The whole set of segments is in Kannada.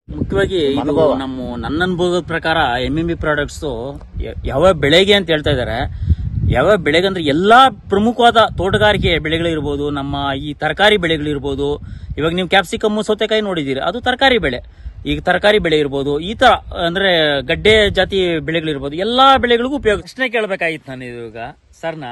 ಮುಖ್ಯವಾಗಿ ಇದು ಅನುಭವ. ನಮ್ಮ ನನ್ನ ಅನುಭವದ ಪ್ರಕಾರ ಎಂ ಎಂ ಬಿ ಪ್ರಾಡಕ್ಟ್ಸ್ ಯಾವ ಬೆಳೆಗೆ ಅಂತ ಹೇಳ್ತಾ ಇದ್ದಾರೆ ಯಾವ ಬೆಳೆಗೆ ಅಂದ್ರೆ ಎಲ್ಲಾ ಪ್ರಮುಖವಾದ ತೋಟಗಾರಿಕೆ ಬೆಳೆಗಳಿರ್ಬೋದು ನಮ್ಮ ಈ ತರಕಾರಿ ಬೆಳೆಗಳಿರ್ಬೋದು ಇವಾಗ ನೀವು ಕ್ಯಾಪ್ಸಿಕಮ್ ಸೌತೆಕಾಯಿ ನೋಡಿದ್ದೀರಿ ಅದು ತರಕಾರಿ ಬೆಳೆ ಈಗ ತರಕಾರಿ ಬೆಳೆ ಇರ್ಬೋದು ಈ ತರ ಅಂದ್ರೆ ಗಡ್ಡೆ ಜಾತಿ ಬೆಳೆಗಳಿರ್ಬೋದು ಎಲ್ಲಾ ಬೆಳೆಗಳಿಗೂ ಉಪಯೋಗ ಪ್ರಶ್ನೆ ಕೇಳಬೇಕಾಗಿತ್ತು ನಾನು ಇವಾಗ ಸರ್ನ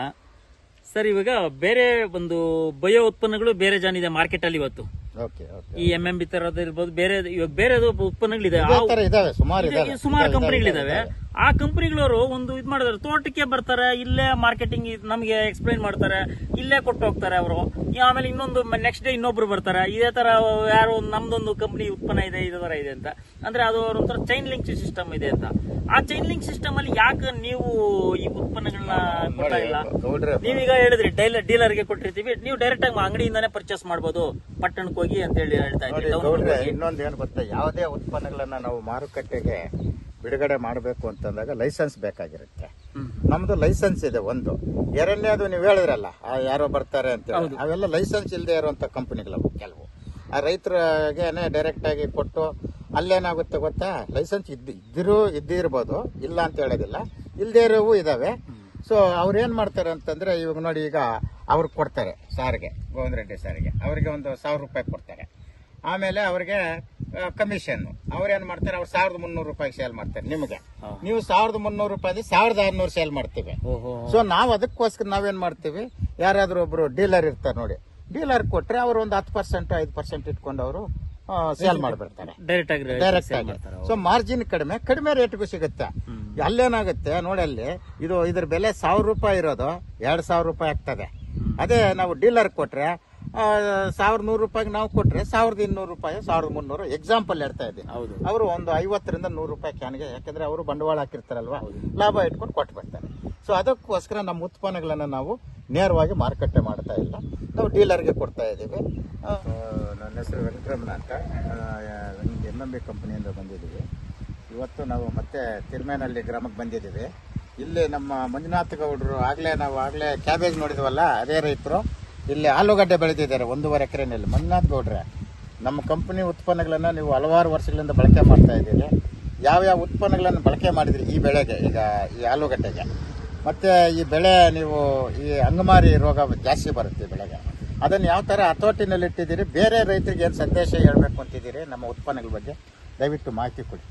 ಸರ್ ಇವಾಗ ಬೇರೆ ಒಂದು ಬಯೋ ಉತ್ಪನ್ನಗಳು ಬೇರೆ ಜಾನಿದೆ ಮಾರ್ಕೆಟ್ ಅಲ್ಲಿ ಇವತ್ತು ಓಕೆ ಓಕೆ ಈ ಎಂ ಎಂ ಬಿ ತರದ್ ಇರ್ಬೋದು ಬೇರೆ ಇವಾಗ ಬೇರೆ ಉತ್ಪನ್ನಗಳಿದೆ ಇದೇ ತರ ಇದಾವೆ ಸುಮಾರು ಇದೆ, ಇದಾವೆ ಸುಮಾರು ಇದಾವೆ, ಕಂಪನಿಗಳಿದಾವೆ ಇದಾವೆ. ಆ ಕಂಪನಿಗಳವರು ಒಂದು ಇದು ಮಾಡಿದಾರೆ ತೋಟಕ್ಕೆ ಬರ್ತಾರೆ ಇಲ್ಲೇ ಮಾರ್ಕೆಟಿಂಗ್ ನಮಗೆ ಎಕ್ಸ್ಪ್ಲೈನ್ ಮಾಡ್ತಾರೆ ಇಲ್ಲೇ ಕೊಟ್ಟು ಹೋಗ್ತಾರೆ ಅವರು ಆಮೇಲೆ ಇನ್ನೊಂದು ನೆಕ್ಸ್ಟ್ ಡೇ ಇನ್ನೊಬ್ರು ಬರ್ತಾರೆ ಇದೇ ತರ ಯಾರೋ ಒಂದು ನಮ್ದೊಂದು ಕಂಪನಿ ಉತ್ಪನ್ನ ಇದೆ ಇದೇ ತರ ಇದೆ ಅಂತ ಅಂದ್ರೆ ಅದು ಒಂಥರ ಚೈನ್ ಲಿಂಕ್ ಸಿಸ್ಟಮ್ ಇದೆ ಅಂತ ಆ ಚೈನ್ ಲಿಂಕ್ ಸಿಸ್ಟಮ್ ಅಲ್ಲಿ ಯಾಕೆ ನೀವು ಈ ಉತ್ಪನ್ನಗಳನ್ನ ಕೊಡ್ತಾ ಇಲ್ಲ ಗೌಡ್ರೆ ನೀವೀಗ ಹೇಳಿದ್ರಿ ಡೈಲರ್ ಡೀಲರ್ಗೆ ಕೊಟ್ಟಿರ್ತೀವಿ ನೀವು ಡೈರೆಕ್ಟ್ ಆಗಿ ಅಂಗಡಿಯಿಂದಾನೇ ಪರ್ಚೇಸ್ ಮಾಡ್ಬೋದು ಪಟ್ಟಣಕ್ಕೆ ಹೋಗಿ ಅಂತ ಹೇಳಿ ಹೇಳ್ತಾ ನೋಡಿ ಇದ್ದೀವಿ ಗೌಡ್ರೆ ಇನ್ನೊಂದು ಏನು ಗೊತ್ತಾ ಯಾವುದೇ ಉತ್ಪನ್ನಗಳನ್ನ ನಾವು ಮಾರುಕಟ್ಟೆಗೆ ಬಿಡುಗಡೆ ಮಾಡಬೇಕು ಅಂತಂದಾಗ ಲೈಸೆನ್ಸ್ ಬೇಕಾಗಿರುತ್ತೆ ಹ್ಮ್. ನಮ್ದು ಲೈಸೆನ್ಸ್ ಇದೆ ಒಂದು ಎರಡನೇದು ನೀವು ಹೇಳಿದ್ರಲ್ಲ ಆ ಯಾರೋ ಬರ್ತಾರೆ ಅಂತ ಹೇಳಿ. ಅವೆಲ್ಲ ಲೈಸೆನ್ಸ್ ಇಲ್ಲದೆ ಇರುವಂತ ಕಂಪನಿಗಳವು ಕೆಲವು ಆ ರೈತರಿಗೇನೆ ಡೈರೆಕ್ಟ್ ಆಗಿ ಕೊಟ್ಟು ಅಲ್ಲೇನಾಗುತ್ತೆ ಗೊತ್ತಾ ಲೈಸೆನ್ಸ್ ಇದ್ದ ಇದ್ದಿರೂ ಇದ್ದಿರ್ಬೋದು ಇಲ್ಲ ಅಂತ ಹೇಳೋದಿಲ್ಲ ಇಲ್ಲದೇ ಇರೋವು ಇದಾವೆ ಸೊ ಅವ್ರು ಏನ್ ಮಾಡ್ತಾರೆ ಅಂತಂದ್ರೆ ಇವಾಗ ನೋಡಿ ಈಗ ಅವ್ರಿಗೆ ಕೊಡ್ತಾರೆ ಸಾರಿಗೆ ಗೋವಿಂದ ರೆಡ್ಡಿ ಸಾರಿಗೆ ಅವರಿಗೆ ಒಂದು ಸಾವಿರ ರೂಪಾಯಿ ಕೊಡ್ತಾರೆ ಆಮೇಲೆ ಅವ್ರಿಗೆ ಕಮಿಷನ್ ಅವ್ರೇನ್ ಮಾಡ್ತಾರೆ ಅವ್ರು ಸಾವಿರದ ಮುನ್ನೂರು ರೂಪಾಯಿ ಸೇಲ್ ಮಾಡ್ತಾರೆ ನಿಮಗೆ ನೀವು ಸಾವಿರದ ಮುನ್ನೂರು ರೂಪಾಯಿ ಸಾವಿರದ ಆರ್ನೂರು ಸೇಲ್ ಮಾಡ್ತೀವಿ ಓಹೋ ಸೊ ನಾವು ಅದಕ್ಕೋಸ್ಕರ ನಾವೇನ್ ಮಾಡ್ತೀವಿ ಯಾರಾದ್ರೂ ಒಬ್ರು ಡೀಲರ್ ಇರ್ತಾರೆ ನೋಡಿ ಡೀಲರ್ ಕೊಟ್ರೆ ಅವ್ರು ಒಂದು ಹತ್ತು ಪರ್ಸೆಂಟ್ ಐದು ಪರ್ಸೆಂಟ್ ಇಟ್ಕೊಂಡು ಅವರು ಸೇಲ್ ಮಾಡ್ಬಿಡ್ತಾರೆ ಡೈರೆಕ್ಟ್ ಆಗಿ ಡೈರೆಕ್ಟ್ sell ಆಗಿ ಮಾಡ್ತಾರೆ ಸೊ ಮಾರ್ಜಿನ್ ಕಡಿಮೆ ಕಡಿಮೆ ರೇಟ್ಗೂ ಸಿಗುತ್ತೆ ಅಲ್ಲೇನಾಗುತ್ತೆ ನೋಡಿ ಅಲ್ಲಿ ಇದು ಇದ್ರ ಬೆಲೆ ಸಾವಿರ ರೂಪಾಯಿ ಇರೋದು ಎರಡ್ ಸಾವಿರ ರೂಪಾಯಿ ಆಗ್ತದೆ ಅದೇ ನಾವು ಡೀಲರ್ ಕೊಟ್ರೆ ಸಾವಿರದ ನೂರು ರೂಪಾಯಿಗೆ ನಾವು ಕೊಟ್ರೆ ಸಾವಿರದ ಇನ್ನೂರು ರೂಪಾಯಿ ಸಾವಿರದ ಮುನ್ನೂರು ಎಕ್ಸಾಂಪಲ್ ಹೇಳ್ತಾ ಇದ್ದೀನಿ ಹೌದು ಅವರು ಒಂದು ಐವತ್ತರಿಂದ ನೂರು ರೂಪಾಯಿ ಕ್ಯಾನ್ಗೆ ಯಾಕಂದ್ರೆ ಅವರು ಬಂಡವಾಳ ಹಾಕಿರ್ತಾರಲ್ವಾ ಲಾಭ ಇಟ್ಕೊಂಡು ಕೊಟ್ಟು ಬರ್ತಾರೆ ಸೊ ಅದಕ್ಕೋಸ್ಕರ ನಮ್ಮ ಉತ್ಪನ್ನಗಳನ್ನ ನಾವು ನೇರವಾಗಿ ಮಾರುಕಟ್ಟೆ ಮಾಡ್ತಾ ಇಲ್ಲ ನಾವು ಡೀಲರ್ಗೆ ಕೊಡ್ತಾ ಇದ್ದೀವಿ ಆ, ನನ್ನ ಹೆಸರು ವೆಂಕಟರಮಣ ಅಂತ ಎಮ್ ಎಂ ಬಿ ಕಂಪನಿಯಿಂದ ಬಂದಿದ್ದೀವಿ ಇವತ್ತು ನಾವು ಮತ್ತೆ ತಿರುಮೇನಹಳ್ಳಿ ಗ್ರಾಮಕ್ಕೆ ಬಂದಿದ್ದೀವಿ ಇಲ್ಲಿ ನಮ್ಮ ಮಂಜುನಾಥ್ ಗೌಡರು ಆಗಲೇ ನಾವು ಆಗಲೇ ಕ್ಯಾಬೇಜ್ ನೋಡಿದ್ವಲ್ಲ ಅದೇ ರೈತರು ಇಲ್ಲಿ ಆಲೂಗಡ್ಡೆ ಬೆಳೆದಿದ್ದಾರೆ ಒಂದೂವರೆ ಎಕರೆನಲ್ಲಿ ಮಂಜುನಾಥ್ ಗೌಡ್ರೆ ನಮ್ಮ ಕಂಪನಿ ಉತ್ಪನ್ನಗಳನ್ನ ನೀವು ಹಲವಾರು ವರ್ಷಗಳಿಂದ ಬಳಕೆ ಮಾಡ್ತಾ ಇದ್ದೀರಿ ಯಾವ್ಯಾವ ಉತ್ಪನ್ನಗಳನ್ನು ಬಳಕೆ ಮಾಡಿದ್ರಿ ಈ ಬೆಳೆಗೆ ಈಗ ಈ ಆಲೂಗಡ್ಡೆಗೆ ಮತ್ತೆ ಈ ಬೆಳೆ ನೀವು ಈ ಅಂಗಮಾರಿ ರೋಗ ಜಾಸ್ತಿ ಬರುತ್ತೆ ಈ ಬೆಳೆಗೆ ಅದನ್ನು ಯಾವ ಥರ ಹತೋಟಿನಲ್ಲಿ ಇಟ್ಟಿದ್ದೀರಿ ಬೇರೆ ರೈತರಿಗೆ ಏನು ಸಂದೇಶ ಹೇಳಬೇಕು ಅಂತಿದ್ದೀರಿ ನಮ್ಮ ಉತ್ಪನ್ನಗಳ ಬಗ್ಗೆ ದಯವಿಟ್ಟು ಮಾಹಿತಿ ಕೊಡಿ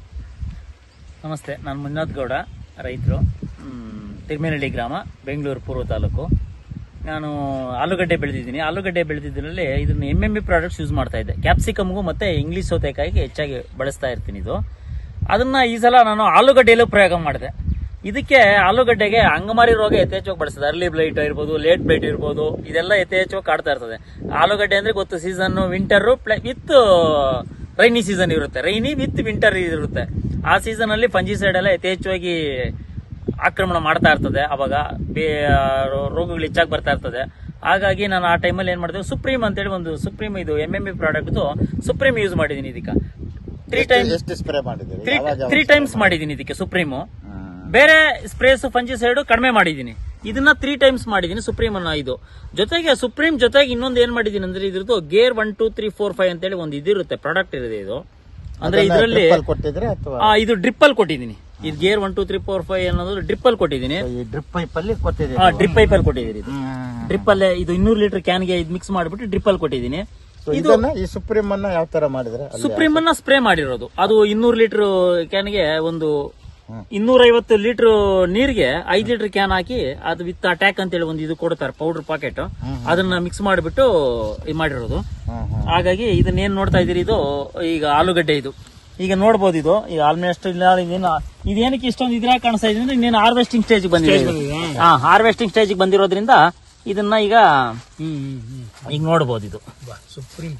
ನಮಸ್ತೆ ನಾನು ಮಂಜುನಾಥ್ ಗೌಡ ರೈತರು ತಿರುಮೇನಹಳ್ಳಿ ಗ್ರಾಮ ಬೆಂಗಳೂರು ಪೂರ್ವ ತಾಲೂಕು ನಾನು ಆಲೂಗಡ್ಡೆ ಬೆಳೆದಿದ್ದೀನಿ ಆಲೂಗಡ್ಡೆ ಬೆಳೆದಿದ್ದರಲ್ಲಿ ಇದನ್ನ M M B products use ಮಾಡ್ತಾ ಇದ್ದೆ ಕ್ಯಾಪ್ಸಿಕಮ್ಗೂ ಮತ್ತೆ ಇಂಗ್ಲಿಷ್ ಸೌತೆಕಾಯಿಗೆ ಹೆಚ್ಚಾಗಿ ಬಳಸ್ತಾ ಇರ್ತೀನಿ ಇದು ಅದನ್ನ ಈ ಸಲ ನಾನು ಆಲೂಗಡ್ಡೆಯಲ್ಲೂ ಪ್ರಯೋಗ ಮಾಡಿದೆ ಇದಕ್ಕೆ ಆಲೂಗಡ್ಡೆಗೆ ಅಂಗಮಾರಿ ರೋಗ ಯಥೇಚ್ಛವಾಗಿ ಬಳಸ್ತದೆ ಅರ್ಲಿ ಬ್ಲೈಟ್ ಇರ್ಬೋದು ಲೇಟ್ ಬ್ಲೈಟ್ ಇರ್ಬೋದು ಇದೆಲ್ಲ ಯಥೇಚ್ಛವಾಗಿ ಕಾಡ್ತಾ ಇರ್ತದೆ ಆಲೂಗಡ್ಡೆ ಅಂದ್ರೆ ಗೊತ್ತು season winter with rainy season ಇರುತ್ತೆ ರೈನಿ ವಿತ್ ವಿಂಟರ್ ಇರುತ್ತೆ ಆ ಸೀಸನ್ ಅಲ್ಲಿ ಫಂಜಿಸೈಡ್ ಎಲ್ಲ ಯಥೇಚ್ಛವಾಗಿ ಆಕ್ರಮಣ ಮಾಡ್ತಾ ಇರ್ತದೆ ಅವಾಗ ಬೇ ರೋ- ರೋಗಗಳು ಹೆಚ್ಚಾಗಿ ಬರ್ತಾ ಇರ್ತದೆ ಹಾಗಾಗಿ ನಾನು ಆ ಟೈಮಲ್ಲಿ ಏನ್ ಮಾಡಿದೆ ಸುಪ್ರೀಂ ಅಂತೇಳಿ ಒಂದು ಸುಪ್ರೀಂ ಇದು M M B product supreme use ಮಾಡಿದ್ದೀನಿ ಇದಕ್ಕೆ ತ್ರೀ ಟೈಮ್ ಎಷ್ಟು ಸ್ಪ್ರೇ ಮಾಡಿದ್ದೀರಿ ತ್ರೀ ಯಾವಾಗ ತ್ರೀ ಟೈಮ್ಸ್ ಮಾಡಿದ್ದೀನಿ ಇದಕ್ಕೆ ಸುಪ್ರೀಮು ಹ್ಮ್. ಬೇರೆ ಸ್ಪ್ರೇಸ್ ಫಂಜಿಸೈಡ್ ಕಡಿಮೆ ಮಾಡಿದ್ದೀನಿ ಇದನ್ನ ತ್ರೀ ಟೈಮ್ಸ್ ಮಾಡಿದ್ದೀನಿ ಸುಪ್ರೀಂ ಅನ್ನೋ ಇದು ಜೊತೆಗೆ ಸುಪ್ರೀಂ ಜೊತೆಗೆ ಇನ್ನೊಂದು ಏನ್ ಮಾಡಿದ್ದೀನಿ ಅಂದ್ರೆ ಇದ್ರದ್ದು gear one two three four five ಅಂತೇಳಿ ಒಂದು ಇದಿರುತ್ತೆ ಪ್ರಾಡಕ್ಟ್ ಇರುತ್ತೆ ಇದು ಅಂದ್ರೆ ಅದನ್ನ ಇದರಲ್ಲಿ drip ಅಲ್ಲಿ ಕೊಟ್ಟಿದ್ರೆ ಅಥವಾ ಆ, ಇದು ಡ್ರಿಪ್ ಅಲ್ಲಿ ಕೊಟ್ಟಿದ್ದೀನಿ ಇದು gear one two three four five ಅನ್ನೋದು ಡ್ರಿಪ್ ಅಲ್ಲಿ ಕೊಟ್ಟಿದ್ದೀನಿ ಈ ಡ್ರಿಪ್ ಪೈಪ್ ಅಲ್ಲಿ ಕೊಟ್ಟಿದ್ದೀರಿ ಡ್ರಿಪ್ ಪೈಪ್ ಅಲ್ಲಿ ಕೊಟ್ಟಿದ್ದೀನಿ ಇದು ಹ್ಮ್. ಡ್ರಿಪ್ ಅಲ್ಲೇ ಇದು ಇನ್ನೂರು ಲೀಟರ್ ಕ್ಯಾನ್ಗೆ ಇದು ಮಿಕ್ಸ್ ಮಾಡಿಬಿಟ್ಟು ಡ್ರಿಪ್ ಅಲ್ಲಿ ಕೊಟ್ಟಿದ್ದೀನಿ So ಇದನ್ನ ಈ ಸುಪ್ರೀಂ ಅನ್ನ ಯಾವ ತರ ಮಾಡಿದ್ರೆ ಅಲ್ಲಿ ಸುಪ್ರೀಂ ಅನ್ನ ಸ್ಪ್ರೇ ಮಾಡಿರೋದು ಅದು ಇನ್ನೂರು ಲೀಟರ್ ಕ್ಯಾನ್ಗೆ ಒಂದು ಹ್ಮ್. ಇನ್ನೂರೈವತ್ತು ಲೀಟರ್ ನೀರಿಗೆ ಐದ್ ಲೀಟರ್ ಕ್ಯಾನ್ ಹಾಕಿ ಅದು ವಿತ್ ಅಟ್ಯಾಕ್ ಅಂತೇಳಿ ಒಂದು ಇದು ಕೊಡ್ತಾರೆ ಪೌಡರ್ ಪಾಕೆಟ್ ಅದನ್ನ ಮಿಕ್ಸ್ ಮಾಡಿಬಿಟ್ಟು ಇದು ಮಾಡಿರೋದು ಹ್ಮ್, ಹ್ಮ್. ಹಾಗಾಗಿ ಇದನ್ನ ಏನ್ ನೋಡ್ತಾ ಇದೀರಿ ಇದು ಈಗ ಆಲೂಗಡ್ಡೆ ಇದು ಈಗ ನೋಡ್ಬೋದು ಇದು ಈಗ ಆಲ್ಮೋಸ್ಟ್ ಇಲ್ಲ ಇದೇನು ಇದೇನಕ್ಕೆ ಇಷ್ಟೊಂದು ಇದ್ರಾಗ ಕಾಣಿಸ್ತಾ ಇದೆ ಅಂದ್ರೆ ಇನ್ನೇನು ಹಾರ್ವೆಸ್ಟಿಂಗ್ ಸ್ಟೇಜ್ ಬಂದಿದೆ ಇದು. ಹಾ ಹಾರ್ವೆಸ್ಟಿಂಗ್ ಸ್ಟೇಜ್ ಬಂದಿರೋದ್ರಿಂದ ಇದನ್ನ ಈಗ ಈಗ ನೋಡ್ಬೋದು ಇದು ಸುಪ್ರೀಂ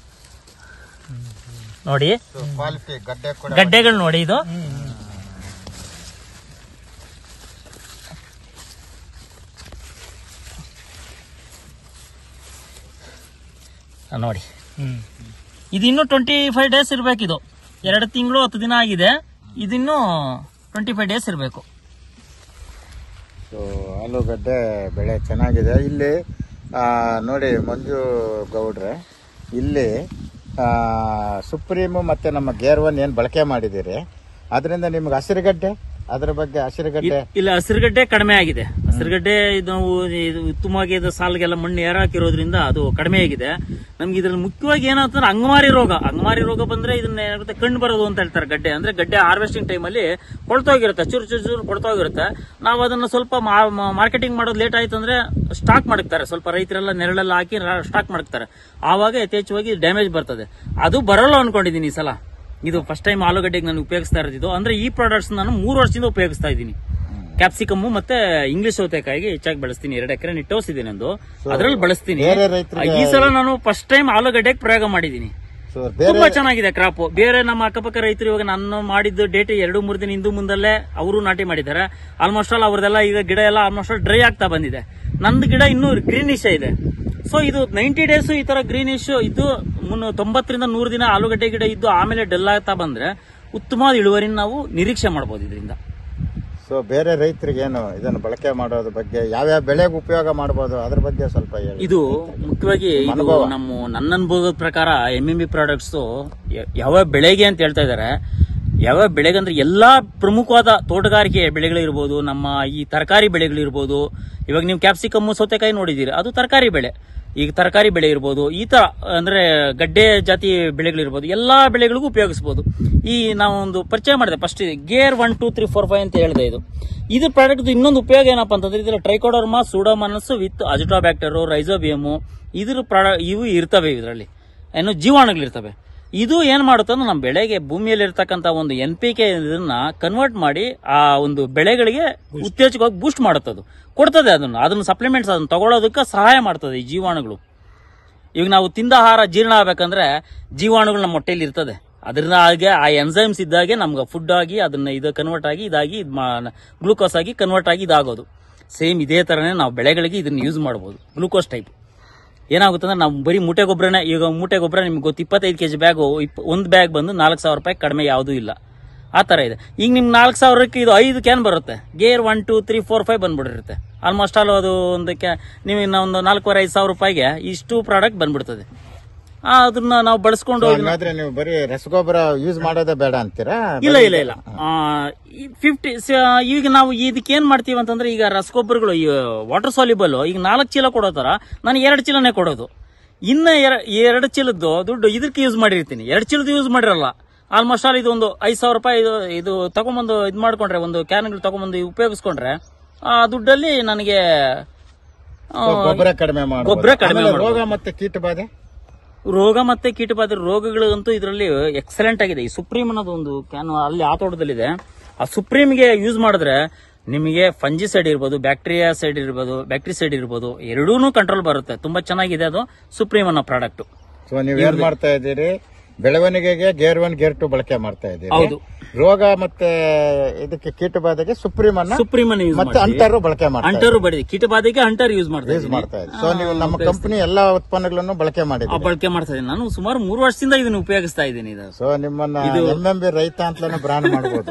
ನೋಡಿ So, quality ಗಡ್ಡೆ ಕೂಡ ಗಡ್ಡೆಗಳು ನೋಡಿ ಇದು ಆ, ನೋಡಿ ಇದು ಇನ್ನು ಟ್ವೆಂಟಿ ಫೈವ್ ಡೇಸ್ ಇರ್ಬೇಕಿದು ಎರಡು ತಿಂಗಳು ಹತ್ತು ದಿನ ಆಗಿದೆ ಇದಿನ್ನು ಟ್ವೆಂಟಿ ಫೈವ್ ಡೇಸ್ ಇರಬೇಕು ಸೊ ಆಲೂಗಡ್ಡೆ ಬೆಳೆ ಚೆನ್ನಾಗಿದೆ ಇಲ್ಲಿ ಆ, ನೋಡಿ ಮಂಜು ಗೌಡ್ರೆ ಇಲ್ಲಿ ಸುಪ್ರೀಮು ಮತ್ತೆ ನಮ್ಮ ಗೇರ್ ಒನ್ ಏನ್ ಬಳಕೆ ಮಾಡಿದಿರಿ ಅದರಿಂದ ನಿಮ್ಗೆ ಹಸಿರುಗಡ್ಡೆ ಅದ್ರ ಬಗ್ಗೆ ಹಸಿರುಗಡ್ಡೆ ಇಲ್ಲ ಹಸಿರುಗಡ್ಡೆ ಕಡಿಮೆ ಆಗಿದೆ ಹಸಿರುಗಡ್ಡೆ ಇದು ನಾವು ಇದು ಉತ್ತಮವಾಗಿ ಇದು ಸಾಲಿಗೆಲ್ಲ ಮಣ್ಣು ಏರಾಕಿರೋದ್ರಿಂದ ಅದು ಕಡಿಮೆ ಆಗಿದೆ ನಮ್ಗೆ ಇದ್ರಲ್ಲಿ ಮುಖ್ಯವಾಗಿ ಏನಂತಂದ್ರೆ ಅಂಗಮಾರಿ ರೋಗ ಅಂಗಮಾರಿ ರೋಗ ಬಂದ್ರೆ ಇದನ್ನ ಏನಾಗುತ್ತೆ ಕಣ್ಣು ಬರೋದು ಅಂತ ಹೇಳ್ತಾರೆ ಗಡ್ಡೆ ಅಂದ್ರೆ ಗಡ್ಡೆ ಹಾರ್ವೆಸ್ಟಿಂಗ್ ಟೈಮಲ್ಲಿ ಕೊಳ್ತೋಗಿರುತ್ತೆ ಚೂರು ಚೂರು ಚೂರು ಕೊಳ್ತೋಗಿರುತ್ತೆ ನಾವು ಅದನ್ನ ಸ್ವಲ್ಪ ಮಾರ್ಕೆಟಿಂಗ್ ಮಾಡೋದು ಲೇಟ್ ಆಯ್ತು ಅಂದ್ರೆ ಸ್ಟಾಕ್ ಮಾಡ್ತಾರೆ ಸ್ವಲ್ಪ ರೈತರೆಲ್ಲ ನೆರಳೆಲ್ಲ ಹಾಕಿ ಸ್ಟಾಕ್ ಮಾಡ್ತಾರೆ ಆವಾಗ ಯಥೇಚ್ಛವಾಗಿ ಡ್ಯಾಮೇಜ್ ಬರ್ತದೆ ಅದು ಬರಲ್ಲ ಅನ್ಕೊಂಡಿದೀನಿ ಈ ಸಲ ಇದು ಫಸ್ಟ್ ಟೈಮ್ ಆಲೂಗಡ್ಡೆಗೆ ನಾನು ಉಪಯೋಗಿಸ್ತಾ ಇರೋದು ಅಂದ್ರೆ ಈ ಪ್ರಾಡಕ್ಟ್ಸ್ ನಾನು ಮೂರು ವರ್ಷದಿಂದ ಉಪಯೋಗಿಸ್ತಾ ಇದ್ದೀನಿ ಕ್ಯಾಪ್ಸಿಕಮ್ಮು ಮತ್ತೆ ಇಂಗ್ಲಿಷ್ ಸೌತೆಕಾಯಿಗೆ ಹೆಚ್ಚಾಗಿ ಬಳಸ್ತೀನಿ ಎರಡು ಎಕರೆ ನಿಟ್ಟೋಸಿದ್ದೀನಿ ಒಂದು ಅದ್ರಲ್ಲಿ ಬಳಸ್ತೀನಿ ಬೇರೆ ರೈತರಿಗೆ ಈ ಸಲ ನಾನು ಫಸ್ಟ್ ಟೈಮ್ ಆಲೂಗಡ್ಡೆಗೆ ಪ್ರಯೋಗ ಮಾಡಿದ್ದೀನಿ ಸೊ ಬೇರೆ ತುಂಬಾ ಚೆನ್ನಾಗಿದೆ ಕ್ರಾಪ್ ಬೇರೆ ನಮ್ಮ ಅಕ್ಕಪಕ್ಕ ರೈತರು ಇವಾಗ ನಾನು ಮಾಡಿದ್ದು ಡೇಟ್ ಎರಡು ಮೂರು ದಿನ ಹಿಂದೂ ಮುಂದಲ್ಲೇ ಅವರು ನಾಟಿ ಮಾಡಿದ್ದಾರೆ ಆಲ್ಮೋಸ್ಟ್ ಆಲ್ ಅವ್ರದೆಲ್ಲ ಈಗ ಗಿಡ ಎಲ್ಲ ಆಲ್ಮೋಸ್ಟ್ ಆಲ್ ಡ್ರೈ ಆಗ್ತಾ ಬಂದಿದೆ ನಂದು ಗಿಡ ಇನ್ನೂ ಗ್ರೀನಿಶ್ ಇದೆ ಸೊ ಇದು ನೈಂಟಿ ಡೇಸ್ ಈ ತರ ಗ್ರೀನಿಶ್ ಇದ್ದು ಮುನ್ನ ತೊಂಬತ್ತರಿಂದ ನೂರು ದಿನ ಆಲೂಗಡ್ಡೆ ಗಿಡ ಇದ್ದು ಆಮೇಲೆ ಡೆಲ್ ಆಗ್ತಾ ಬಂದ್ರೆ ಉತ್ತಮವಾದ ಇಳುವರಿನ ನಾವು ನಿರೀಕ್ಷೆ ಮಾಡಬಹುದು ಇದರಿಂದ ಸೊ ಬೇರೆ ರೈತರಿಗೆ ಏನು ಇದನ್ನು ಬಳಕೆ ಮಾಡೋದ್ರ ಬಗ್ಗೆ ಯಾವ್ಯಾವ ಬೆಳೆಗೆ ಉಪಯೋಗ ಮಾಡಬಹುದು ಅದ್ರ ಬಗ್ಗೆ ಸ್ವಲ್ಪ ಹೇಳಿ ಇದು ಮುಖ್ಯವಾಗಿ ಇದು ನಮ್ಮ ನನ್ನ ಅನುಭವದ ಪ್ರಕಾರ ಎಂ ಎಂ ಬಿ ಪ್ರಾಡಕ್ಟ್ಸ್ ಯಾವ ಬೆಳೆಗೆ ಅಂತ ಹೇಳ್ತಾ ಇದ್ದಾರೆ ಯಾವ ಬೆಳೆಗಂದ್ರೆ ಎಲ್ಲಾ ಪ್ರಮುಖವಾದ ತೋಟಗಾರಿಕೆ ಬೆಳೆಗಳಿರ್ಬೋದು ನಮ್ಮ ಈ ತರಕಾರಿ ಬೆಳೆಗಳಿರ್ಬೋದು ಇವಾಗ ನೀವು ಕ್ಯಾಪ್ಸಿಕಮ್ಮು ಸೌತೆಕಾಯಿ ನೋಡಿದ್ದೀರಿ ಅದು ತರಕಾರಿ ಬೆಳೆ ಈಗ ತರಕಾರಿ ಬೆಳೆ ಇರ್ಬೋದು ಈ ತರ ಅಂದ್ರೆ ಗಡ್ಡೆ ಜಾತಿ ಬೆಳೆಗಳಿರ್ಬೋದು ಎಲ್ಲಾ ಬೆಳೆಗಳಿಗೂ ಉಪಯೋಗಿಸಬಹುದು ಈ ನಾವು ಒಂದು ಪರಿಚಯ ಮಾಡಿದೆ first gear one two three four five ಅಂತ ಹೇಳಿದೆ ಇದು ಇದು ಪ್ರಾಡಕ್ಟ್ ಇನ್ನೊಂದು ಉಪಯೋಗ ಏನಪ್ಪಾ ಅಂತಂದ್ರೆ ಇದರ trichoderma pseudomonas with azotobacter rhizobium ಇದ್ರ ಪ್ರಾಡಕ್ಟ್ ಇವು ಇರ್ತವೆ ಇದರಲ್ಲಿ ಏನು ಜೀವಾಣುಗಳಿರ್ತವೆ ಇದು ಏನ್ ಮಾಡುತ್ತೆ ಅಂದ್ರೆ ನಮ್ಮ ಬೆಳೆಗೆ ಭೂಮಿಯಲ್ಲಿ ಇರ್ತಕ್ಕಂಥ ಒಂದು ಎನ್ ಪಿ ಕೆ ಇದನ್ನ ಕನ್ವರ್ಟ್ ಮಾಡಿ ಆ ಒಂದು ಬೆಳೆಗಳಿಗೆ ಉತ್ತೇಜಕವಾಗಿ ಬೂಸ್ಟ್ ಮಾಡುತ್ತೆ ಅದು ಕೊಡ್ತದೆ ಅದನ್ನ ಅದನ್ನ ಸಪ್ಲಿಮೆಂಟ್ಸ್ ಅದನ್ನ ತಗೊಳ್ಳೋದಕ್ಕೆ ಸಹಾಯ ಮಾಡ್ತದೆ ಈ ಜೀವಾಣುಗಳು ಈಗ ನಾವು ತಿಂದ ಆಹಾರ ಜೀರ್ಣ ಆಗ್ಬೇಕಂದ್ರೆ ಜೀವಾಣುಗಳು ನಮ್ಮ ಹೊಟ್ಟೆಯಲ್ಲಿ ಇರ್ತದೆ ಅದರಿಂದ ಹಾಗೆ ಆ ಎನ್ಸೈಮ್ಸ್ ಇದ್ದಾಗೆ ನಮ್ಗೆ ಫುಡ್ ಆಗಿ ಅದನ್ನ ಇದು ಕನ್ವರ್ಟ್ ಆಗಿ ಇದಾಗಿ ಗ್ಲೂಕೋಸ್ ಆಗಿ ಕನ್ವರ್ಟ್ ಆಗಿ ಇದಾಗೋದು ಸೇಮ್ ಇದೇ ತರನೇ ನಾವು ಬೆಳೆಗಳಿಗೆ ಇದನ್ನ ಯೂಸ್ ಮಾಡಬಹುದು ಗ್ಲೂಕೋಸ್ ಟೈಪ್ ಏನಾಗುತ್ತೆ ಅಂದ್ರೆ ನಾವು ಬರೀ ಮೂಟೆ ಗೊಬ್ಬರನೇ ಈಗ ಮೂಟೆ ಗೊಬ್ಬರ ನಿಮ್ಗೆ ಗೊತ್ತು ಇಪ್ಪತ್ತೈದು ಕೆಜಿ ಬ್ಯಾಗು ಇಪ್ ಒಂದು ಬ್ಯಾಗ್ ಬಂದು ನಾಲ್ಕು ಸಾವಿರ ರೂಪಾಯಿ ಕಡಿಮೆ ಯಾವುದೂ ಇಲ್ಲ ಆ ಥರ ಇದೆ ಈಗ ನಿಮ್ಗೆ ನಾಲ್ಕು ಸಾವಿರಕ್ಕೆ ಇದು ಐದು ಕ್ಯಾನ್ ಬರುತ್ತೆ gear one two three four five ಬಂದ್ಬಿಟ್ಟಿರುತ್ತೆ ಆಲ್ಮೋಸ್ಟ್ ಆಲ್ ಅದು ಒಂದು ಕ್ಯಾ ನೀವು ಇನ್ನ ಒಂದು ನಾಲ್ಕೂವರೆ ಐದು ಸಾವಿರ ರೂಪಾಯಿಗೆ ಇಷ್ಟು ಪ್ರಾಡಕ್ಟ್ ಬಂದ್ಬಿಡ್ತದೆ ಆ, ಅದನ್ನ ನಾವು ಬಳಸ್ಕೊಂಡು ಇದನ್ನ- ಹಂಗಾದ್ರೆ ನೀವು ಬರೀ ರಸಗೊಬ್ಬರ ಯೂಸ್ ಮಾಡೋದೇ ಬೇಡ ಅಂತೀರಾ ಇಲ್ಲ ಇಲ್ಲ ಇಲ್ಲ ಫಿಫ್ಟಿ ಈಗ ನಾವು ಇದಕ್ಕೆ ಏನ್ ಮಾಡ್ತೀವಿ ಅಂತಂದ್ರೆ ಈಗ ರಸಗೊಬ್ಬರಗಳು ವಾಟರ್ ಸಾಲ್ಯುಬಲ್ ಈಗ ನಾಲ್ಕು ಚೀಲ ಕೊಡೋ ತರ ನಾನು ಎರಡು ಚೀಲನೇ ಕೊಡೋದು ಇನ್ನ ಎರ- ಎರಡು ಚೀಲದ್ದು ದುಡ್ಡು ಇದಕ್ಕೆ ಯೂಸ್ ಮಾಡಿರ್ತೀನಿ ಎರಡು ಚೀಲದ ಯೂಸ್ ಮಾಡಿರಲ್ಲ ಆಲ್ಮೋಸ್ಟ್ ಆಲ್ ಇದು ಒಂದು ಐದು ಸಾವಿರ ರೂಪಾಯಿ ಇದು ಇದು ತಗೊಂಬಂದು ಇದು ಮಾಡ್ಕೊಂಡ್ರೆ ಒಂದು ಕ್ಯಾನ್ಗಳು ತಗೊಂಬಂದು ಉಪಯೋಗಿಸ್ಕೊಂಡ್ರೆ ಆ ದುಡ್ಡಲ್ಲಿ ನನಗೆ ಆ, ಸೊ ಗೊಬ್ಬರ ಕಡಿಮೆ ಮಾಡ್ಬೋದು. ಗೊಬ್ಬರ ಕಡಿಮೆ ಆಮೇಲೆ ಮಾಡ್ಬೋದು. ರೋಗ ಮತ್ತೆ ಕೀಟ ಬಾಧೆ ರೋಗ ಮತ್ತೆ ಕೀಟಬಾಧೆ ರೋಗಗಳಂತೂ ಇದರಲ್ಲಿ ಎಕ್ಸಲೆಂಟ್ ಆಗಿದೆ ಈ ಸುಪ್ರೀಂ ಅನ್ನೋದು ಒಂದು ಕ್ಯಾನ್ ಅಲ್ಲಿ ಆ ತೋಟದಲ್ಲಿದೆ ಆ ಸುಪ್ರೀಂಗೆ ಯೂಸ್ ಮಾಡಿದ್ರೆ ನಿಮಗೆ ಫಂಜಿ ಸೈಡ್ ಇರ್ಬೋದು ಬ್ಯಾಕ್ಟೀರಿಯಾ ಸೈಡ್ ಇರ್ಬೋದು ಬ್ಯಾಕ್ಟೀರಿ ಸೈಡ್ ಇರ್ಬೋದು ಎರಡೂ ಕಂಟ್ರೋಲ್ ಬರುತ್ತೆ ತುಂಬಾ ಚೆನ್ನಾಗಿದೆ ಅದು ಸುಪ್ರೀಂ ಅನ್ನೋ ಪ್ರಾಡಕ್ಟ್ ಸೊ ನೀವ್ ಏನ್ ಮಾಡ್ತಾ ಇದ್ದೀರಿ ಬೆಳವಣಿಗೆಗೆ ಗೇರ್ ಒನ್ ಗೇರ್ ಟು ಬಳಕೆ ಮಾಡ್ತಾ ಇದ್ದೀರಿ ಹೌದು. ರೋಗ ಮತ್ತೆ ಇದಕ್ಕೆ ಕೀಟ ಬಾಧೆಗೆ ಸುಪ್ರೀಂ ಅನ್ನ ಸುಪ್ರೀಂ ಅನ್ನು ಯೂಸ್ ಮತ್ತೆ ಅಂಟರು ಬಳಕೆ ಮಾಡ್ತಾ ಅಂಟರು ಬಡಿ ಕೀಟಬಾಧೆಗೆ ಅಂಟರ್ ಯೂಸ್ ಮಾಡ್ತಾ ಯೂಸ್ ಇದ್ದೀನಿ ಮಾಡ್ತಾ ಇದ್ದೀರಿ ಸೊ ನೀವು ನಮ್ಮ ಕಂಪನಿ ಎಲ್ಲಾ ಉತ್ಪನ್ನಗಳನ್ನು ಬಳಕೆ ಆ ಮಾಡಿದ್ದೀರಿ ಬಳಕೆ ಮಾಡ್ತಾ ಇದ್ದೀನಿ ನಾನು ಸುಮಾರು ಮೂರು ವರ್ಷದಿಂದ ಇದನ್ನು ಉಪಯೋಗಿಸ್ತಾ ಇದ್ದೀನಿ ಇದು ಸೊ ನಿಮ್ಮನ್ನ ಎಂ ಎಂ ಬಿ ರೈತ ಅಂತಲೇ ಬ್ರಾಂಡ್ ಮಾಡಬಹುದು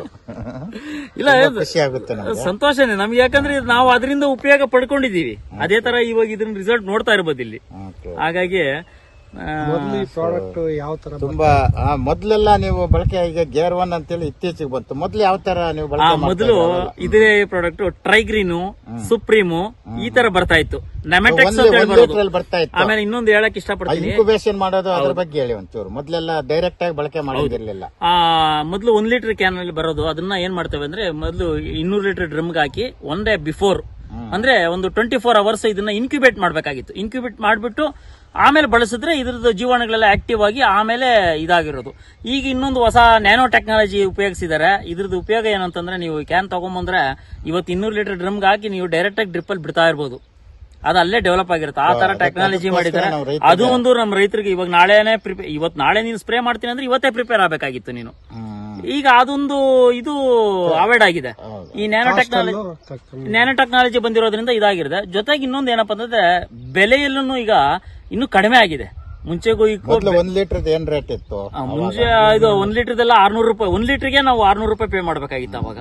ಇಲ್ಲ ಖುಷಿ ಆಗುತ್ತೆ ನಮ್ಗೆ ಸಂತೋಷನೇ ನಮ್ಗೆ ಯಾಕಂದ್ರೆ ಇದು ನಾವು ಅದರಿಂದ ಉಪಯೋಗ ಪಡ್ಕೊಂಡಿದೀವಿ ಅದೇ ತರ ಇವಾಗ ಇದ್ರ ರಿಸಲ್ಟ್ ನೋಡ್ತಾ ಇರ್ಬೋದು ಇಲ್ಲಿ Okay. ಹಾಗಾಗಿ ಆ, ಪ್ರಾಡಕ್ಟ್ ಯಾವ ತರ ತುಂಬಾ ಆ, ಮೊದ್ಲೆಲ್ಲ ನೀವು ಬಳಕೆ ಈಗ ಗೇರ್ ಒನ್ ಅಂತೇಳಿ ಇತ್ತೀಚೆಗೆ ಬಂತು ಮೊದ್ಲು ಯಾವ ತರ ನೀವು ಆ ಬಳಕೆ ಮಾಡ್ತಾ ಮೊದಲು ಇದೇ ಪ್ರಾಡಕ್ಟ್ ಟ್ರೈಗ್ರೀನು ಸುಪ್ರೀಮು ಈ ತರ ಬರ್ತಾ ಇತ್ತು ನೆಮೆಟೆಕ್ಸ್ ಅಂತ ಹೇಳಿ ಬರೋದು ಲೀಟರ್ ಬರ್ತಾ ಇತ್ತು ಆಮೇಲೆ ಇನ್ನೊಂದು ಹೇಳಕ್ ಇಷ್ಟಪಡ್ತೀನಿ ಇನ್ಕ್ಯುಬೇಷನ್ ಮಾಡೋದು ಅದ್ರ ಬಗ್ಗೆ ಹೇಳಿ ಒಂಚೂರು ಮೊದ್ಲೆಲ್ಲ ಡೈರೆಕ್ಟ್ ಆಗಿ ಬಳಕೆ ಮಾಡೋದಿರ್ಲಿಲ್ಲ ಆ ಮೊದಲು ಒಂದ್ ಲೀಟರ್ ಕ್ಯಾನ್ ಅಲ್ಲಿ ಬರೋದು ಅದನ್ನ ಏನ್ ಮಾಡ್ತೇವೆ ಅಂದ್ರೆ ಮೊದಲು ಇನ್ನೂರು ಲೀಟರ್ ಡ್ರಮ್ಗೆ ಹಾಕಿ ಒನ್ ಡೇ ಬಿಫೋರ್ ಅಂದ್ರೆ ಒಂದು ಟ್ವೆಂಟಿ ಫೋರ್ ಅವರ್ಸ್ ಇದನ್ನ ಇನ್ಕ್ಯುಬೇಟ್ ಮಾಡ್ಬೇಕಾಗಿತ್ತು ಇನ್ಕ್ಯುಬೇಟ್ ಮಾಡ್ಬಿಟ್ಟು ಆಮೇಲೆ ಬಳಸಿದ್ರೆ ಇದ್ರದ್ದು ಜೀವಾಣುಗಳೆಲ್ಲ ಆಕ್ಟಿವ್ ಆಗಿ ಆಮೇಲೆ ಇದಾಗಿರೋದು ಈಗ ಇನ್ನೊಂದು ಹೊಸ ನ್ಯಾನೋ ಟೆಕ್ನಾಲಜಿ ಉಪಯೋಗಿಸಿದ್ದಾರೆ ಇದ್ರದ್ದು ಉಪಯೋಗ ಏನಂತಂದ್ರೆ ನೀವು ಕ್ಯಾನ್ ತಗೊಂಬಂದ್ರೆ ಇವತ್ತು ಇನ್ನೂರು ಲೀಟರ್ ಡ್ರಮ್ಗೆ ಹಾಕಿ ನೀವು ಡೈರೆಕ್ಟ್ ಆಗಿ ಡ್ರಿಪ್ ಅಲ್ಲಿ ಬಿಡ್ತಾ ಇರ್ಬೋದು ಅದು ಅಲ್ಲೇ ಡೆವಲಪ್ ಆಗಿರುತ್ತೆ ಆ ತರ ಟೆಕ್ನಾಲಜಿ ಮಾಡಿದ್ದಾರೆ ನಾವು ರೈತರಿಗೆ- ಅದು ಒಂದು ನಮ್ಮ ರೈತರಿಗೆ ಇವಾಗ ನಾಳೆನೆ ಪ್ರಿಪೇರ್ ಇವತ್ತು ನಾಳೆ ನೀನು ಸ್ಪ್ರೇ ಮಾಡ್ತೀನಿ ಅಂದ್ರೆ ಇವತ್ತೇ ಪ್ರಿಪೇರ್ ಆಗಬೇಕಾಗಿತ್ತು ನೀನು ಈಗ ಅದೊಂದು ಇದು ಅವಾಯ್ಡ್ ಆಗಿದೆ ಹೌದು. ಈ ನ್ಯಾನೋ ಟೆಕ್ನಾಲಜಿ ನ್ಯಾನೋ ಟೆಕ್ನಾಲಜಿ ಬಂದಿರೋದ್ರಿಂದ ಇದಾಗಿರುತ್ತೆ ಜೊತೆಗೆ ಇನ್ನೊಂದು ಏನಪ್ಪಾ ಅಂತಂದ್ರೆ ಬೆಲೆಯಲ್ಲೂ ಈಗ ಇನ್ನೂ ಕಡಿಮೆ ಆಗಿದೆ ಮುಂಚೆಗೂ ಈಗ ಮೊದ್ಲು ಒಂದ್ ಲೀಟರ್ ಏನ್ ರೇಟ್ ಇತ್ತು ಆ, ಮುಂಚೆ ಇದು ಒಂದ್ ಲೀಟರ್ದೆಲ್ಲ ಆರ್ನೂರು ರೂಪಾಯಿ ಒಂದ್ ಲೀಟರ್ಗೆ ನಾವು ಆರ್ನೂರು ರೂಪಾಯಿ ಪೇ ಮಾಡ್ಬೇಕಾಗಿತ್ತು ಅವಾಗ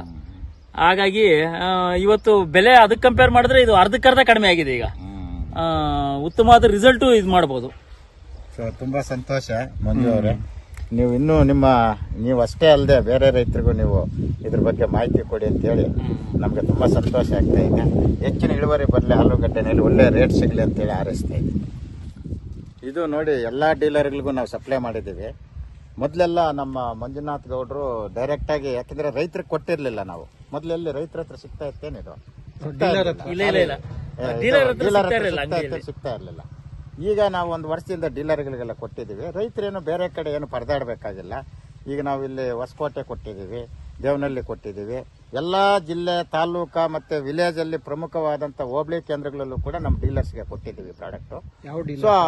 ಹಾಗಾಗಿ ಆ, ಇವತ್ತು ಬೆಲೆ ಅದಕ್ಕೆ ಕಂಪೇರ್ ಮಾಡಿದ್ರೆ ಇದು ಅರ್ಧಕ್ಕರ್ಧ ಕಡಿಮೆ ಆಗಿದೆ ಈಗ ಹ್ಮ್. ಆ, ಉತ್ತಮವಾದ ರಿಸಲ್ಟ್ ಇದು ಮಾಡಬಹುದು ಸೊ ತುಂಬಾ ಸಂತೋಷ ಮಂಜು ಅವರೇ ನೀವು ಇನ್ನೂ ನಿಮ್ಮ ನೀವು ಅಷ್ಟೇ ಅಲ್ಲದೆ ಬೇರೆ ರೈತರಿಗೂ ನೀವು ಇದ್ರ ಬಗ್ಗೆ ಮಾಹಿತಿ ಕೊಡಿ ಅಂತ ಹೇಳಿ ನಮಗೆ ತುಂಬಾ ಸಂತೋಷ ಆಗ್ತಾ ಇದೆ ಹೆಚ್ಚಿನ ಇಳುವರಿ ಬರಲಿ ಆಲೂಗಡ್ಡೆನಲ್ಲಿ ಒಳ್ಳೆ ರೇಟ್ ಸಿಗಲಿ ಅಂತೇಳಿ ಹಾರೈಸ್ತಾ ಇದ್ದೀನಿ ಇದು ನೋಡಿ ಎಲ್ಲಾ ಡೀಲರ್ಗಳಿಗೂ ನಾವು ಸಪ್ಲೈ ಮಾಡಿದ್ದೀವಿ ಮೊದಲೆಲ್ಲ ನಮ್ಮ ಮಂಜುನಾಥ್ ಗೌಡ್ರು ಡೈರೆಕ್ಟ್ ಆಗಿ ಯಾಕಂದ್ರೆ ರೈತರಿಗೆ ಕೊಟ್ಟಿರ್ಲಿಲ್ಲ ನಾವು ಮೊದಲೆಲ್ಲಿ ರೈತರ ಹತ್ರ ಸಿಗ್ತಾ ಇತ್ತೇನಿದು ಸಿಗ್ತಾ ಇರ್ಲಿಲ್ಲ. ಇಲ್ಲ ಇಲ್ಲ ಇಲ್ಲ ಏ, ಇದು ಡೀಲರ್ ಹತ್ರ dealer ಸಿಗ್ತಾ ಹತ್ರ ಇರಲಿಲ್ಲ ಸಿಗ್ತಾ ಅಂಗಡಿಯಲ್ಲಿ ಇತ್ತು, ಸಿಗ್ತಾ ಇರಲಿಲ್ಲ ಈಗ ನಾವು ಒಂದು ವರ್ಷದಿಂದ ಡೀಲರ್ಗಳಿಗೆಲ್ಲ ಕೊಟ್ಟಿದ್ದೀವಿ ರೈತರೇನು ಬೇರೆ ಕಡೆ ಏನು ಪರದಾಡಬೇಕಾಗಿಲ್ಲ ಈಗ ನಾವು ಇಲ್ಲಿ ಹೊಸಕೋಟೆ ಕೊಟ್ಟಿದ್ದೀವಿ ದೇವನಹಳ್ಳಿ ಕೊಟ್ಟಿದ್ದೀವಿ ಎಲ್ಲಾ ಜಿಲ್ಲೆ ತಾಲೂಕಾ ಮತ್ತೆ ವಿಲೇಜ್ ಅಲ್ಲಿ ಪ್ರಮುಖವಾದಂತ ಹೋಬಳಿ ಕೇಂದ್ರಗಳಲ್ಲೂ ಕೂಡ ನಮ್ಮ ಡೀಲರ್ಸ್ಗೆ ಕೊಟ್ಟಿದ್ದೀವಿ ಪ್ರಾಡಕ್ಟ್ ಯಾವ ಡೀಲ್ ಸೊ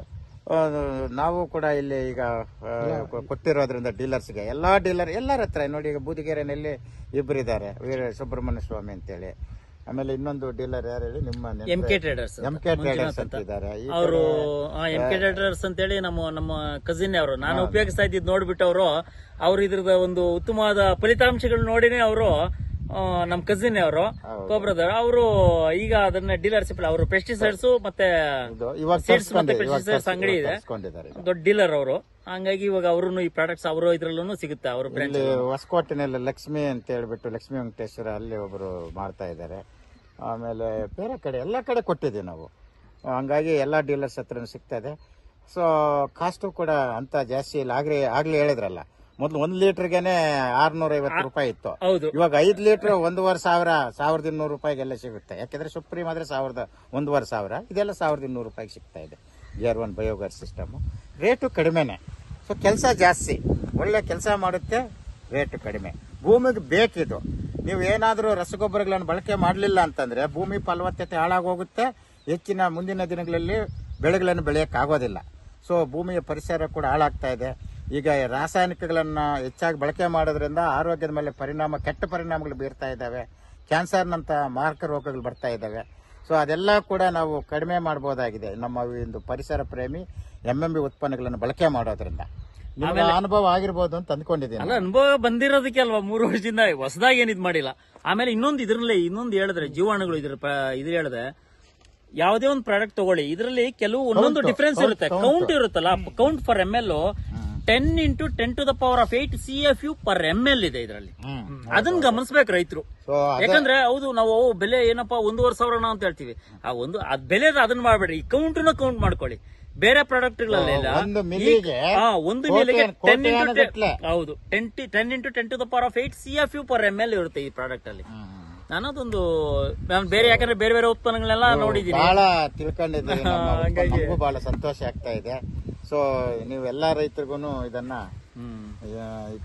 ನಾವು ಕೂಡ ಇಲ್ಲಿ ಈಗ ಆ, ಕೊ- ಕೊಟ್ಟಿರೋದ್ರಿಂದ ಡೀಲರ್ಸ್ಗೆ ಎಲ್ಲಾ ಡೀಲರ್ ಎಲ್ಲರ ಹತ್ರ ನೋಡಿ ಈಗ ಬೂದಿಗೆರೆನಲ್ಲಿ ಇಬ್ಬರಿದ್ದಾರೆ ವೀರ ಸುಬ್ರಹ್ಮಣ್ಯ ಸ್ವಾಮಿ ಅಂತೇಳಿ ಆಮೇಲೆ ಇನ್ನೊಂದು ಡೀಲರ್ ಯಾರು ಹೇಳಿ ನಿಮ್ಮ M K traders M K traders ಅಂತ ಇದ್ದಾರೆ ಈ ಅವರು ಎಂ ಕೆ ಟ್ರೇಡರ್ಸ್ ಅಂತೇಳಿ ನಮ್ಮ ನಮ್ಮ ಕಸಿನ್ ಅವರು ನಾನು ಉಪಯೋಗಿಸ್ತಾ ಇದ್ದಿದ್ ನೋಡ್ಬಿಟ್ಟು ಅವರು ಅವ್ರು ಇದ್ರದ ಒಂದು ಉತ್ತಮವಾದ ಫಲಿತಾಂಶಗಳು ನೋಡಿನೇ ಅವರು ನಮ್ಮ ಕಸಿನ್ ಅವರು ಕೋಬ್ರದವರು ಅವರು ಈಗ ಅದನ್ನ ಡೀಲರ್ಶಿಪ್ ಅವರು ಪೆಸ್ಟಿಸೈಡ್ಸ್ ಮತ್ತೆ ಇದು ಇವಾಗ Seeds ಮತ್ತೆ ತರ್ಸ್ಕೊಂಡು- ಇವಾಗ pesticides ಅಂಗಡಿ ಇದೆ. ತರ್ಸ್ಕೊಂಡಿದ್ದಾರೆ ಈಗ. ದೊಡ್ಡ ಡೀಲರ್ ಅವರು ಹಂಗಾಗಿ ಇವಾಗ ಅವರು ಈ ಪ್ರಾಡಕ್ಟ್ಸ್ ಅವರು ಇದ್ರಲ್ಲೂ ಸಿಗುತ್ತೆ ಅವರು ಬ್ರಾಂಚ್ ಇಲ್ಲಿ ಹೊಸಕೋಟೆನಲ್ಲಿ ಲಕ್ಷ್ಮಿ ಅಂತ ಹೇಳ್ಬಿಟ್ಟು ಲಕ್ಷ್ಮೀ ವೆಂಕಟೇಶ್ವರ ಅಲ್ಲಿ ಒಬ್ರು ಮಾಡ್ತಾ ಇದ್ದಾರೆ ಆಮೇಲೆ ಬೇರೆ ಕಡೆ ಎಲ್ಲ ಕಡೆ ಕೊಟ್ಟಿದ್ದೀವಿ ನಾವು ಹಂಗಾಗಿ ಎಲ್ಲ ಡೀಲರ್ಸ್ ಹತ್ರ ಸಿಗ್ತಾ ಇದೆ ಸೊ ಕಾಸ್ಟು ಕೂಡ ಅಂತ ಜಾಸ್ತಿ ಇಲ್ಲ ಆಗ್ಲೇ ಆಗ್ಲೇ ಹೇಳಿದ್ರಲ್ಲ ಮೊದ್ಲು ಒಂದ್ ಲೀಟರ್ಗೆನೆ ಆರ್ನೂರ ಐವತ್ತು ರೂಪಾಯಿ ಇತ್ತು ಹೌದು ಇವಾಗ ಐದ್ ಲೀಟರ್ ಒಂದೂವರೆ ಸಾವಿರ ಸಾವಿರದ ಇನ್ನೂರು ರೂಪಾಯಿಗೆಲ್ಲ ಸಿಗುತ್ತೆ ಯಾಕಂದ್ರೆ ಸುಪ್ರೀಂ ಆದ್ರೆ ಸಾವಿರದ ಒಂದೂವರೆ ಸಾವಿರ ಇದೆಲ್ಲ ಸಾವಿರದ ಇನ್ನೂರು ರೂಪಾಯಿಗೆ ಸಿಗ್ತಾ ಇದೆ ಜಿಯರ್ ಒನ್ ಬಯೋಗರ್ ಸಿಸ್ಟಮ್ ರೇಟು ಕಡಿಮೆನೆ ಸೊ ಕೆಲಸ ಜಾಸ್ತಿ ಒಳ್ಳೆ ಕೆಲಸ ಮಾಡುತ್ತೆ ರೇಟು ಕಡಿಮೆ ಭೂಮಿಗೆ ಬೇಕಿದು ನೀವು ಏನಾದರೂ ರಸಗೊಬ್ಬರಗಳನ್ನು ಬಳಕೆ ಮಾಡಲಿಲ್ಲ ಅಂತಂದ್ರೆ ಭೂಮಿ ಫಲವತ್ತತೆ ಹಾಳಾಗೋಗುತ್ತೆ ಹೆಚ್ಚಿನ ಮುಂದಿನ ದಿನಗಳಲ್ಲಿ ಬೆಳೆಗಳನ್ನು ಬೆಳೆಯೋಕ್ಕಾಗೋದಿಲ್ಲ ಸೊ ಭೂಮಿಯ ಪರಿಸರ ಕೂಡ ಹಾಳಾಗ್ತಾ ಇದೆ ಈಗ ರಾಸಾಯನಿಕಗಳನ್ನ ಹೆಚ್ಚಾಗಿ ಬಳಕೆ ಮಾಡೋದ್ರಿಂದ ಆರೋಗ್ಯದ ಮೇಲೆ ಪರಿಣಾಮ ಕೆಟ್ಟ ಪರಿಣಾಮಗಳು ಬೀರ್ತಾ ಇದ್ದಾವೆ ಕ್ಯಾನ್ಸರ್ನಂತ ಮಾರಕ ರೋಗಗಳು ಬರ್ತಾ ಇದ್ದಾವೆ ಸೊ ಅದೆಲ್ಲ ಕೂಡ ನಾವು ಕಡಿಮೆ ಮಾಡಬಹುದಾಗಿದೆ ನಮ್ಮ ಈ ಒಂದು ಪರಿಸರ ಪ್ರೇಮಿ ಎಂ ಎಂ ಬಿ ಉತ್ಪನ್ನಗಳನ್ನು ಬಳಕೆ ಮಾಡೋದ್ರಿಂದ ನಿಮ್ಗೆ ಅನುಭವ ಆಗಿರ್ಬೋದು ಅಂತ ಅಂದ್ಕೊಂಡಿದ್ದೀನಿ ಅಲ್ಲ ಅನುಭವ ಬಂದಿರೋದಕ್ಕೆ ಅಲ್ವಾ ಮೂರು ವರ್ಷದಿಂದ ಹೊಸದಾಗಿ ಏನ್ ಇದ್ ಮಾಡಿಲ್ಲ ಆಮೇಲೆ ಇನ್ನೊಂದು ಇದ್ರಲ್ಲಿ ಇನ್ನೊಂದು ಹೇಳಿದ್ರೆ ಜೀವಾಣುಗಳು ಇದ್ರ ಪ- ಇದು ಹೇಳಿದ್ರೆ ಯಾವುದೇ ಒಂದು ಪ್ರಾಡಕ್ಟ್ ತಗೊಳ್ಳಿ ಇದರಲ್ಲಿ ಕೆಲವು ಒಂದೊಂದು ಡಿಫ್ರೆನ್ಸ್ ಇರುತ್ತೆ ಕೌಂಟ್ ಇರುತ್ತಲ್ಲ count for M L ten into ten to the power of eight C F U per M L ಇದೆ ಇದರಲ್ಲಿ ಹ್ಮ್ ಅದನ್ನ ಗಮನಿಸ್ಬೇಕು ರೈತರು ಸೊ ಯಾಕಂದ್ರೆ ಹೌದು ನಾವು ಓ, ಬೆಲೆ ಏನಪ್ಪಾ ಒಂದೂವರೆ ಸಾವಿರ ಅಂತ ಹೇಳ್ತೀವಿ ಆ ಒಂದು ಅದ್ ಬೆಲೆ ಅದನ್ನ ಮಾಡ್ಬೇಡಿ ಈ ಕೌಂಟ್ನ ಕೌಂಟ್ ಮಾಡ್ಕೊಳ್ಳಿ ಬೇರೆ ಪ್ರಾಡಕ್ಟ್ಗಳಲ್ಲಿ ಎಲ್ಲ ಒಂದು ಮಿಲಿಗೆ ಆ, ಒಂದು ಕೋಟಿ- ಮಿಲಿಗೆ ಟೆನ್ ಇಂಟು ಕೋಟ್ಯಾನುಗಟ್ಲೆ. ಹೌದು ten ten into ten to the power of eight C F U per M L ಇರುತ್ತೆ ಈ ಪ್ರಾಡಕ್ಟ್ ಅಲ್ಲಿ ನಾನು ಅದೊಂದು ನಾನು ಬೇರೆ ಯಾಕಂದ್ರೆ ಬೇರೆ ಬೇರೆ ಉತ್ಪನ್ನಗಳೆಲ್ಲ ನೋಡಿದೀನಿ ಬಹಳ ತಿಳ್ಕೊಂಡಿದ್ದೀವಿ ನಮ್ಮ ಉತ್ಪನ್ನ. ನಮಗೂ ಬಹಳ ಸಂತೋಷ ಆಗ್ತಾ ಇದೆ ಸೊ ನೀವು ಎಲ್ಲಾ ರೈತರಿಗೂ ಇದನ್ನ ಹ್ಮ್. ಆ,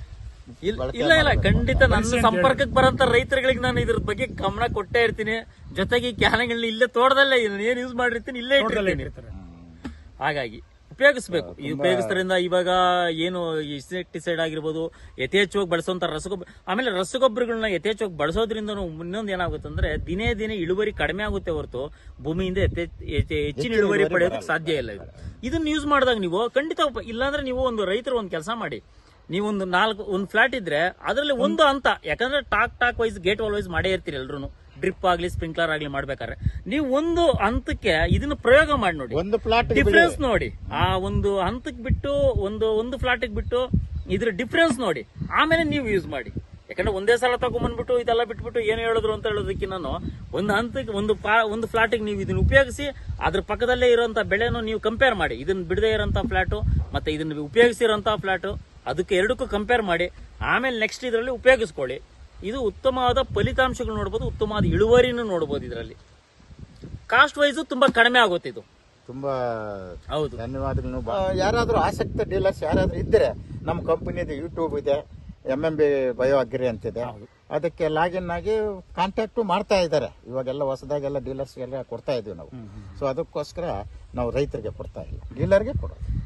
ಇಲ್- ಬಳಕೆ ಇಲ್ಲ ಇಲ್ಲ ಮಾಡ್ಬೇಕು. ಖಂಡಿತ ನನ್ನ ಸಂಪರ್ಕಕ್ಕೆ ಬರೋಂತ ರೈತರುಗಳಿಗೆ ನಾನು ಇದ್ರ ಬಗ್ಗೆ ಗಮನ ಕೊಟ್ಟೇ ಇರ್ತೀನಿ ಜೊತೆಗೆ ಈ ಕ್ಯಾನಗಳನ್ನ ಇಲ್ಲೇ ತೋಟದಲ್ಲೇ ಏನ್ ಯೂಸ್ ಮಾಡಿರ್ತೀನಿ ಇಲ್ಲೇ ಇಟ್ಟಿರ್ತೀನಿ ಹಾಗಾಗಿ ಉಪಯೋಗಿಸ್ಬೇಕು ಈ ಉಪಯೋಗಿಸೋದ್ರಿಂದ ಇವಾಗ ಏನು ಇನ್ಸೆಕ್ಟಿಸೈಡ್ ಆಗಿರ್ಬೋದು ಯಥೇಚ್ಛವಾಗಿ ಬಳಸುವಂತ ರಸಗೊಬ್ಬರ ಆಮೇಲೆ ರಸಗೊಬ್ಬರಗಳನ್ನ ಯಥೇಚ್ಛವಾಗಿ ಬಳಸೋದ್ರಿಂದ ಇನ್ನೊಂದು ಏನಾಗುತ್ತೆ ಅಂದ್ರೆ ದಿನೇ ದಿನೇ ಇಳುವರಿ ಕಡಿಮೆ ಆಗುತ್ತೆ ಹೊರತು ಭೂಮಿಯಿಂದ ಯಥೇ- ಯಥೇ- ಹೆಚ್ಚಿನ ಇಳುವರಿ ಪಡೆಯೋದಕ್ಕೆ ಸಾಧ್ಯ ಇಲ್ಲ ಇದು ಇದನ್ನ ಯೂಸ್ ಮಾಡಿದಾಗ ನೀವು ಖಂಡಿತ ಉಪ- ಇಲ್ಲಾಂದ್ರೆ ನೀವು ಒಂದು ರೈತರು ಒಂದು ಕೆಲಸ ಮಾಡಿ ನೀವೊಂದು ನಾಲ್ಕು ಒಂದು ಫ್ಲಾಟ್ ಇದ್ರೆ ಅದರಲ್ಲಿ ಒಂದು ಹಂತ ಯಾಕಂದ್ರೆ tank tank wise gate valve wise ಮಾಡೇ ಇರ್ತೀರಿ ಎಲ್ರು ಡ್ರಿಪ್ ಆಗ್ಲಿ ಸ್ಪ್ರಿಂಕ್ಲರ್ ಆಗ್ಲಿ ಮಾಡ್ಬೇಕಾದ್ರೆ ನೀವು ಒಂದು ಹಂತಕ್ಕೆ ಇದನ್ನ ಪ್ರಯೋಗ ಮಾಡಿ ನೋಡಿ ಒಂದು ಪ್ಲಾಟ್ ಡಿಫ್ರೆನ್ಸ್ ನೋಡಿ ಆ ಒಂದು ಹಂತಕ್ಕೆ ಬಿಟ್ಟು ಒಂದು ಒಂದು ಫ್ಲಾಟಿಗೆ ಬಿಟ್ಟು ಇದ್ರ ಡಿಫ್ರೆನ್ಸ್ ನೋಡಿ ಆಮೇಲೆ ನೀವು ಯೂಸ್ ಮಾಡಿ ಯಾಕಂದ್ರೆ ಒಂದೇ ಸಲ ತಗೊಂಡ್ಬಂದ್ಬಿಟ್ಟು ಇದೆಲ್ಲ ಬಿಟ್ಬಿಟ್ಟು ಏನು ಹೇಳಿದ್ರು ಅಂತ ಹೇಳೋದಕ್ಕೆ ನಾನು ಒಂದು ಹಂತಕ್ಕೆ ಒಂದು ಪಾ ಒಂದು ಫ್ಲಾಟಿಗೆ ನೀವು ಇದನ್ನ ಉಪಯೋಗಿಸಿ ಅದ್ರ ಪಕ್ಕದಲ್ಲೇ ಇರುವಂತ ಬೆಳೆನೂ ನೀವು ಕಂಪೇರ್ ಮಾಡಿ ಇದನ್ನ ಬಿಡದೇ ಇರೋಂಥ ಫ್ಲಾಟು ಮತ್ತೆ ಇದನ್ನ ಉಪಯೋಗಿಸಿರೋಂಥ ಫ್ಲಾಟು ಅದಕ್ಕೆ ಎರಡಕ್ಕೂ ಕಂಪೇರ್ ಮಾಡಿ ಆಮೇಲೆ ನೆಕ್ಸ್ಟ್ ಇದರಲ್ಲಿ ಉಪಯೋಗಿಸ್ಕೊಳ್ಳಿ ಇದು ಉತ್ತಮವಾದ ಫಲಿತಾಂಶಗಳು ನೋಡ್ಬೋದು ಉತ್ತಮವಾದ ಇಳುವರಿನೂ ನೋಡ್ಬೋದು ಇದರಲ್ಲಿ ಕಾಸ್ಟ್ ವೈಸು ತುಂಬಾ ಕಡಿಮೆ ಆಗುತ್ತೆ ಇದು ತುಂಬಾ ಹೌದು ಧನ್ಯವಾದಗಳು ಯಾರಾದ್ರೂ ಆಸಕ್ತ ಡೀಲರ್ಸ್ ಯಾರಾದ್ರೂ ಇದ್ರೆ ನಮ್ಮ ಕಂಪನಿದು ಯೂಟ್ಯೂಬ್ ಇದೆ M M B bio agri ಅಂತಿದೆ ಅದಕ್ಕೆ ಲಾಗಿನ್ ಆಗಿ ಕಾಂಟ್ಯಾಕ್ಟ್ ಮಾಡ್ತಾ ಇದ್ದಾರೆ ಇವಾಗೆಲ್ಲ ಹೊಸದಾಗೆಲ್ಲ ಡೀಲರ್ಸ್ಗೆಲ್ಲ ಕೊಡ್ತಾ ಇದೀವಿ ನಾವು ಸೊ ಅದಕ್ಕೋಸ್ಕರ ನಾವು ರೈತರಿಗೆ ಕೊಡ್ತಾ ಇಲ್ಲ ಡೀಲರ್ಗೆ ಕೊಡೋದು